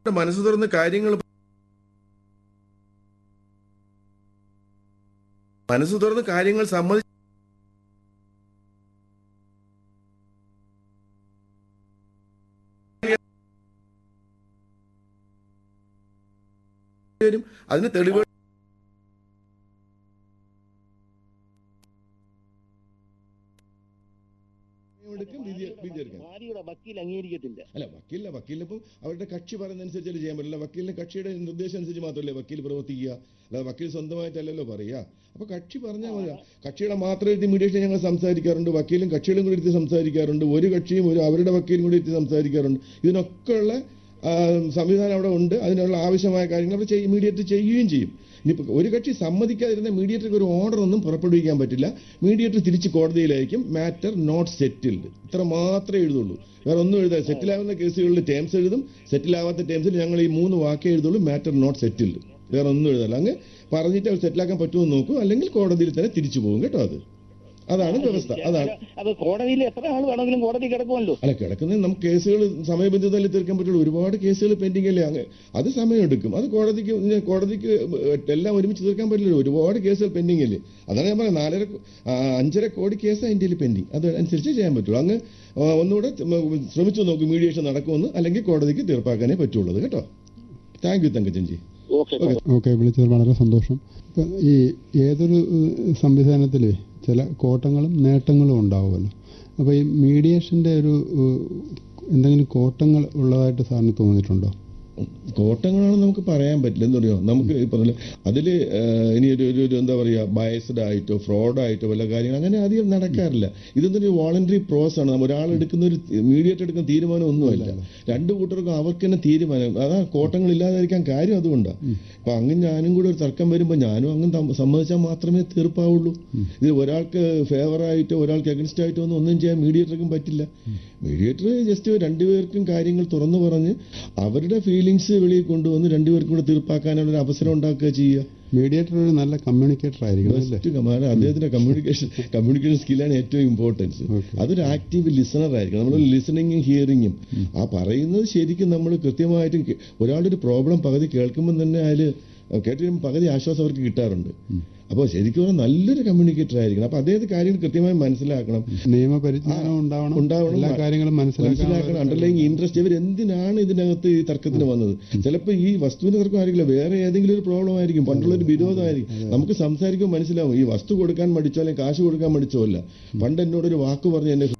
മനസ്സ് തുറന്ന് കാര്യങ്ങൾ മനസ്സ് തുറന്ന് കാര്യങ്ങൾ സമ്മതി വരും അതിന് തെളിവ് എടുക്കും, വിധി- വിധി എടുക്കാം. ഭാര്യയുടെ വക്കീൽ അംഗീകരിക്കത്തില്ല അല്ല വക്കീലില്ല വക്കീലിപ്പം അവരുടെ കക്ഷി പറയുന്നതനുസരിച്ചല്ലേ ചെയ്യാൻ പറ്റില്ല വക്കീലിന് കക്ഷിയുടെ നിർദ്ദേശം അനുസരിച്ച് മാത്രമല്ലേ വക്കീൽ പ്രവർത്തിക്കുക അല്ലാതെ വക്കീൽ സ്വന്തമായിട്ടല്ലല്ലോ പറയുക അപ്പൊ കക്ഷി പറഞ്ഞാൽ മതി കക്ഷിയുടെ മാത്രം ഇരുത്തി മീഡിയേഷൻ ഞങ്ങൾ സംസാരിക്കാറുണ്ട് വക്കീലും കക്ഷികളും കൂടി ഇരുത്തി സംസാരിക്കാറുണ്ട് ഒരു കക്ഷിയും ഒരു അവരുടെ വക്കീലും കൂടി ഇരുത്തി സംസാരിക്കാറുണ്ട് ഇതിനൊക്കെ ഉള്ള ആ, സംവിധാനം അവിടെ ഉണ്ട് അതിനുള്ള ആവശ്യമായ കാര്യങ്ങൾ അവർ മീഡിയേറ്റ് ചെയ്യുകയും ചെയ്യും ഇനിയിപ്പോൾ ഒരു കക്ഷി സമ്മതിക്കാതിരുന്ന മീഡിയേറ്റർക്ക് ഒരു ഓർഡർ ഒന്നും പുറപ്പെടുവിക്കാൻ പറ്റില്ല മീഡിയേറ്റർ തിരിച്ച് കോടതിയിലായിരിക്കും മാറ്റർ നോട്ട് സെറ്റിൽഡ് ഇത്ര മാത്രമേ എഴുതുള്ളൂ വേറെ ഒന്നും എഴുതാ സെറ്റിൽ ആവുന്ന കേസുകളിൽ ടേംസ് എഴുതും സെറ്റിൽ ആവാത്ത ടേംസിൽ ഞങ്ങൾ ഈ മൂന്ന് വാക്കേ എഴുതുള്ളൂ മാറ്റർ നോട്ട് സെറ്റിൽഡ് വേറെ ഒന്നും എഴുതല്ല അങ്ങ് പറഞ്ഞിട്ട് അവർ സെറ്റിലാക്കാൻ പറ്റുമോ എന്ന് നോക്കും അല്ലെങ്കിൽ കോടതിയിൽ തന്നെ തിരിച്ചു പോകും കേട്ടോ അത് അതാണ് വ്യവസ്ഥ അതാണ് അപ്പൊ കോടതിയിൽ എത്ര ആൾ വേണമെങ്കിലും കോടതി കിടക്കുമല്ലോ അല്ല കിടക്കുന്നത് നമുക്ക് കേസുകൾ സമയബന്ധിതമല്ലേ തീർക്കാൻ പറ്റുള്ളൂ ഒരുപാട് കേസുകൾ പെൻഡിംഗ് അല്ലേ അങ്ങ് അത് സമയമെടുക്കും അത് കോടതിക്ക് ഇങ്ങനെ കോടതിക്ക് എല്ലാം ഒരുമിച്ച് തീർക്കാൻ പറ്റില്ല ഒരുപാട് കേസുകൾ പെൻഡിംഗ് അല്ലേ അതാണ് ഞാൻ പറയുന്നത് നാലര കോ- ആ, അഞ്ചര കോടി കേസ് ഇന്ത്യയിൽ പെൻഡിങ് അത് അനുസരിച്ച് ചെയ്യാൻ പറ്റുള്ളൂ അങ്ങ് ആ, ഒന്നുകൂടെ ശ്രമിച്ചു നോക്കും മീഡിയേഷൻ നടക്കുമെന്ന് അല്ലെങ്കിൽ കോടതിക്ക് തീർപ്പാക്കാനേ പറ്റുള്ളത് കേട്ടോ thank you Thankachanji okay okay വിളിച്ചത് വളരെ സന്തോഷം ഇപ്പം ഈ ഏതൊരു സംവിധാനത്തിൽ ചില കോട്ടങ്ങളും നേട്ടങ്ങളും ഉണ്ടാവുമല്ലോ അപ്പോൾ ഈ മീഡിയേഷൻ്റെ ഒരു ഏഹ്, എന്തെങ്കിലും കോട്ടങ്ങൾ ഉള്ളതായിട്ട് സാറിന് തോന്നിയിട്ടുണ്ടോ കോട്ടങ്ങളാണെന്ന് നമുക്ക് പറയാൻ പറ്റില്ല എന്ന് പറയുമോ നമുക്ക് ഈ പറഞ്ഞ അതിൽ ഇനി ഒരു ഒരു ഒരു എന്താ പറയുക ബയസ്ഡ് ആയിട്ടോ ഫ്രോഡായിട്ടോ വല്ല കാര്യങ്ങൾ അങ്ങനെ അധികം നടക്കാറില്ല ഇതൊന്നൊരു വോളണ്ടറി പ്രോസസ് ആണ് നമ്മൾ ഒരാൾ എടുക്കുന്ന ഒരു മീഡിയേറ്റ് എടുക്കുന്ന തീരുമാനം ഒന്നുമല്ല രണ്ട് കൂട്ടർക്കും അവർക്ക് തന്നെ തീരുമാനം അതാ കോട്ടങ്ങൾ ഇല്ലാതിരിക്കാൻ കാര്യം അതുകൊണ്ടാണ് അപ്പൊ അങ്ങ് ഞാനും കൂടെ ഒരു തർക്കം വരുമ്പോൾ ഞാനും അങ്ങ് തം- സമ്മതിച്ചാൽ മാത്രമേ തീർപ്പാവുള്ളൂ ഇത് ഒരാൾക്ക് ഫേവർ ആയിട്ടോ ഒരാൾക്ക് അഗൻസ്റ്റ് ആയിട്ടോ ഒന്നും ഒന്നും ചെയ്യാൻ മീഡിയേറ്റർക്കും പറ്റില്ല മീഡിയേറ്റർ ജസ്റ്റ് രണ്ടുപേർക്കും കാര്യങ്ങൾ തുറന്നു പറഞ്ഞ് അവരുടെ ഫീലിങ്സ് വെളിയിൽ കൊണ്ടുവന്ന് രണ്ടുപേർക്കും കൂടെ തീർപ്പാക്കാനുള്ള ഒരു അവസരം ഉണ്ടാക്കുക ചെയ്യുക മീഡിയേറ്റർ ഒരു നല്ല കമ്മ്യൂണിക്കേറ്റർ ആയിരിക്കണം അല്ലേ ബെസ്റ്റ് കമാൻഡ് അദ്ദേഹത്തിന്റെ കമ്മ്യൂണിക്കേഷൻ കമ്മ്യൂണിക്കേഷൻ സ്കില്ലാണ് ഏറ്റവും ഇമ്പോർട്ടൻസ് Okay. അതൊരു ആക്റ്റീവ് ലിസണർ ആയിരിക്കണം നമ്മൾ ലിസണിങ്ങും ഹിയറിങ്ങും ആ പറയുന്നത് ശരിക്കും നമ്മൾ കൃത്യമായിട്ടും കേ- ഒരാളുടെ ഒരു പ്രോബ്ലം പകുതി കേൾക്കുമ്പോൾ തന്നെ അതിൽ കേട്ടിരുമ്പോൾ പകുതി ആശ്വാസം അവർക്ക് കിട്ടാറുണ്ട് അപ്പോൾ ശരിക്കും പറഞ്ഞാൽ നല്ലൊരു കമ്മ്യൂണിക്കേറ്റർ ആയിരിക്കണം അപ്പോൾ അദ്ദേഹത്തെ കാര്യങ്ങൾ കൃത്യമായി മനസ്സിലാക്കണം നിയമപരിജ്ഞാനം ഉണ്ടാവണം ഉണ്ടാവണം. എല്ലാ കാര്യങ്ങളും മനസ്സിലാക്കണം മനസ്സിലാക്കാൻ അണ്ടർലൈങ് ഇൻട്രസ്റ്റ് ഇവർ എന്തിനാണ് ഇതിനകത്ത് ഈ തർക്കത്തിന് വന്നത് ചിലപ്പോൾ ഈ വസ്തുവിന്റെ തർക്കം ആയിരിക്കില്ല വേറെ ഏതെങ്കിലും ഒരു പ്രോബ്ലം ആയിരിക്കും പണ്ടുള്ള ഒരു വിരോധമായിരിക്കും നമുക്ക് സംസാരിക്കുമ്പോൾ മനസ്സിലാവും ഈ വസ്തു കൊടുക്കാൻ മടിച്ചോ അല്ലെങ്കിൽ കാശ് കൊടുക്കാൻ മടിച്ചോ അല്ല പണ്ട് എന്നോട് ഒരു വാക്ക് പറഞ്ഞ് എന്നെ